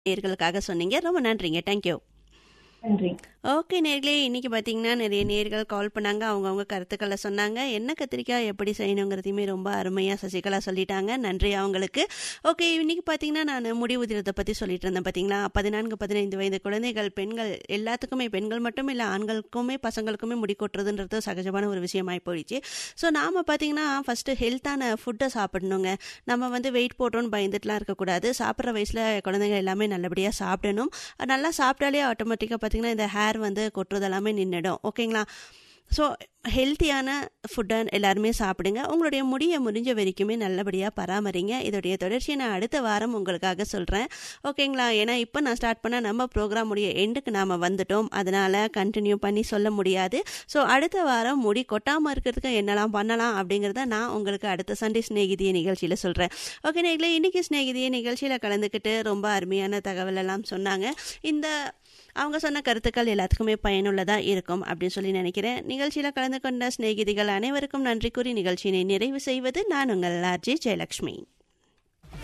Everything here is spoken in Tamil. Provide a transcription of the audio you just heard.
நேர்களுக்காக சொன்னீங்க ரொம்ப நன்றிங்க தேங்க்யூ நன்றி ஓகே நேர்களே இன்னைக்கு பார்த்தீங்கன்னா நிறைய நேர்கள் கால் பண்ணாங்க அவங்கவுங்க கருத்துக்களை சொன்னாங்க என்ன கத்திரிக்காய் எப்படி செய்யணுங்கிறதையுமே ரொம்ப அருமையாக சசிகலா சொல்லிட்டாங்க நன்றி அவங்களுக்கு ஓகே இன்னைக்கு பார்த்தீங்கன்னா நான் முடி உதிரத்தை பற்றி சொல்லிட்டு இருந்தேன் பார்த்தீங்களா பதினான்கு பதினைந்து வயது குழந்தைகள் பெண்கள் எல்லாத்துக்குமே பெண்கள் மட்டும் இல்லை ஆண்களுக்குமே பசங்களுக்குமே முடி கொட்டுறதுன்றது சகஜமான ஒரு விஷயமாய் போயிடுச்சு ஸோ நாம் பார்த்தீங்கன்னா ஃபஸ்ட்டு ஹெல்த்தான ஃபுட்டை சாப்பிடணுங்க நம்ம வந்து வெயிட் போட்டோன்னு பயந்துட்டுலாம் இருக்கக்கூடாது சாப்பிட்ற வயசில் குழந்தைங்க எல்லாமே நல்லபடியாக சாப்பிடணும் நல்லா சாப்பிட்டாலே ஆட்டோமேட்டிக்காக பார்த்தீங்கன்னா இந்த ஹேர் வந்து கொட்டுறது எல்லாமே நின்றுடும் ஓகேங்களா ஸோ ஹெல்த்தியான ஃபுட்டை எல்லாருமே சாப்பிடுங்க உங்களுடைய முடியை முடிஞ்ச வரைக்குமே நல்லபடியாக பராமரிங்க இதோடைய தொடர்ச்சியை நான் அடுத்த வாரம் உங்களுக்காக சொல்கிறேன் ஓகேங்களா ஏன்னா இப்போ நான் ஸ்டார்ட் பண்ண நம்ம ப்ரோக்ராம் உடைய எண்டுக்கு நாம் வந்துட்டோம் அதனால் கண்டினியூ பண்ணி சொல்ல முடியாது ஸோ அடுத்த வாரம் முடி கொட்டாமல் இருக்கிறதுக்கு என்னெல்லாம் பண்ணலாம் அப்படிங்கிறத நான் உங்களுக்கு அடுத்த சண்டே ஸ்நேகிதிய நிகழ்ச்சியில் சொல்கிறேன் ஓகே நேர்களே இன்றைக்கி ஸ்நேகிதிய நிகழ்ச்சியில் கலந்துக்கிட்டு ரொம்ப அருமையான தகவல் எல்லாம் சொன்னாங்க இந்த அவங்க சொன்ன கருத்துக்கள் எல்லாத்துக்குமே பயனுள்ளதாக இருக்கும் அப்படின்னு சொல்லி நினைக்கிறேன் நிகழ்ச்சியில் கலந்து கொண்ட சிநேகிதிகள் அனைவருக்கும் நன்றி கூறி நிகழ்ச்சியினை நிறைவு செய்வது நான் உங்கள் ஆர்ஜி ஜெயலட்சுமி